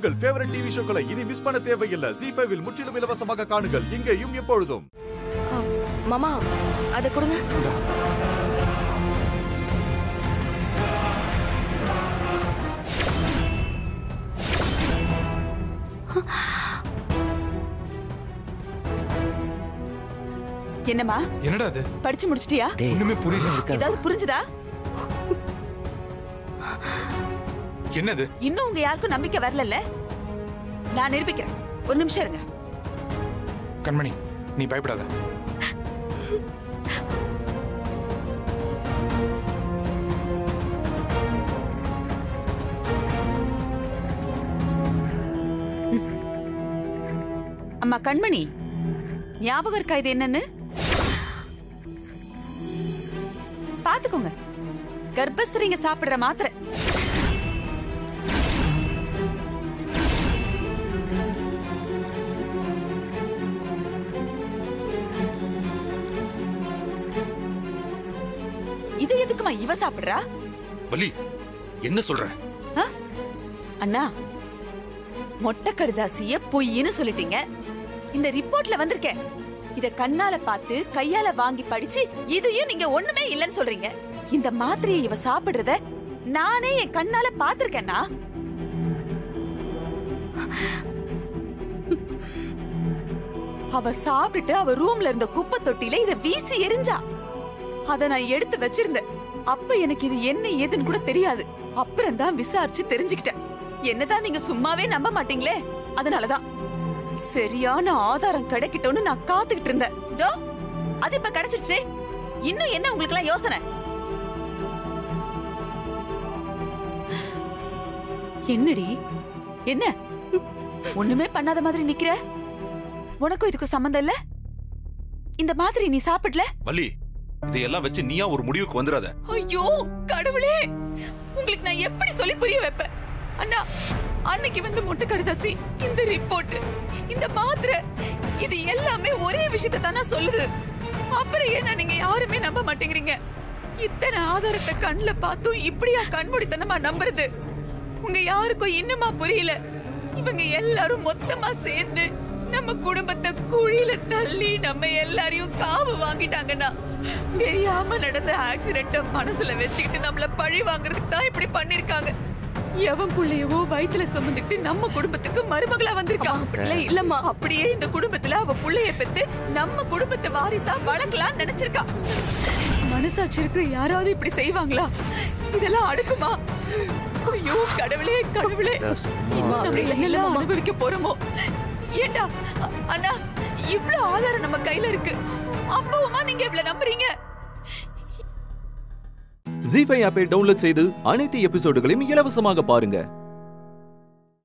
உங்கள் favourite TV ஷோக்களை இனி miss பண்ண தேவையில்லை ஜி ஃபைவில் முற்றிலும் இலவசமாக காணுங்கள் இங்கேயும் எப்பொழுதும் ஆ, மாமா அதை கொடுங்க என்னம்மா என்னடா அது படிச்சு முடிச்சிட்டியா ஒண்ணுமே புரியல ஏதாவது புரிஞ்சுதா என்னது இன்னும் உங்க யாருக்கும் நம்பிக்கை வரலல்ல நான் நிரூபிக்கிறேன் ஒரு நிமிஷம் இருங்க கண்மணி நீ பயப்படாத அம்மா கண்மணி ஞாபகம் இருக்கா இது என்னன்னு பாத்துக்கோங்க கர்ப்பஸ்திரிங்க சாப்பிடுற மாத்திரை இது எதுக்குமா இவ சாப்பிடுறா வலி என்ன சொல்ற ஆ? அண்ணா மொட்டை கடுதாசிய பொய்ன்னு சொல்லிட்டீங்க இந்த ரிப்போர்ட்ல வந்திருக்கேன் இத கண்ணால பார்த்து கையால வாங்கி படிச்சு இதையும் நீங்க ஒண்ணுமே இல்லைன்னு சொல்றீங்க இந்த மாத்திரையை இவ சாப்பிடுறத நானே என் கண்ணால பாத்திருக்கேன்னா அவ சாப்பிட்டுட்டு அவ ரூம்ல இருந்த குப்பை தொட்டில இத வீசி எரிஞ்சா அத நான் எடுத்து வச்சிருந்தேன் அப்ப எனக்கு இது என்ன ஏதுன்னு கூட தெரியாது அப்புறம் தான் விசாரிச்சு தெரிஞ்சுக்கிட்டேன் என்னதான் நீங்க சும்மாவே நம்ப மாட்டீங்களே அதனாலதான் சரியான ஆதாரம் கிடைக்கட்டும்னு நான் காத்துக்கிட்டு இருந்தேன் தோ அது இப்ப கிடைச்சிருச்சே இன்னும் என்ன உங்களுக்கு எல்லாம் யோசனை என்னடி என்ன ஒண்ணுமே பண்ணாத மாதிரி நிக்கிற உனக்கும் இதுக்கு சம்மந்தம் இல்ல இந்த மாதிரி நீ சாப்பிடல வள்ளி இதையெல்லாம் வச்சு நீயா ஒரு முடிவுக்கு வந்துடாத ஐயோ கடவுளே உங்களுக்கு நான் எப்படி சொல்லி புரிய வைப்பேன் அண்ணா அன்னைக்கு வந்து மொட்டை கடுதாசி இந்த ரிப்போர்ட் இந்த மாத்திரை இது எல்லாமே ஒரே விஷயத்தை தானே சொல்லுது அப்புறம் என்ன நீங்க யாருமே நம்ப மாட்டேங்கிறீங்க இத்தனை ஆதாரத்தை கண்ணுல பார்த்தும் இப்படியா கண்மூடித்தனமா நம்புறது உங்க யாருக்கும் இன்னுமா புரியல இவங்க எல்லாரும் மொத்தமா சேர்ந்து நம்ம குடும்பத்தை குழியில தள்ளி நம்ம எல்லாரையும் காவு வாங்கிட்டாங்கன்னா தெரியாம நடந்த ஆக்சிடென்ட்ட மனசுல வச்சுக்கிட்டு நம்மள பழி வாங்குறதுக்கு தான் இப்படி பண்ணிருக்காங்க எவன் புள்ளையவோ வயித்துல சுமந்துட்டு நம்ம குடும்பத்துக்கு மருமகளா வந்திருக்கான் இல்ல இல்லம்மா அப்படியே இந்த குடும்பத்துல அவ புள்ளைய பெத்து நம்ம குடும்பத்தை வாரிசா வளர்க்கலாம்னு நினைச்சிருக்கா மனசாட்சி இருக்கிற யாராவது இப்படி செய்வாங்களா இதெல்லாம் அடுக்குமா ஐயோ கடவுளே கடவுளே இன்னும் நம்ம என்னெல்லாம் அனுபவிக்க போறோமோ ஏண்டா அ- அண்ணா இவ்ளோ ஆதாரம் நம்ம கையில இருக்கு அப்பவுமா நீங்க இவ்வளவு நம்புறீங்க ஜி ஃபைவ் ஆப்பை டவுன்லோட் செய்து அனைத்து எபிசோடுகளையும் இலவசமாக பாருங்க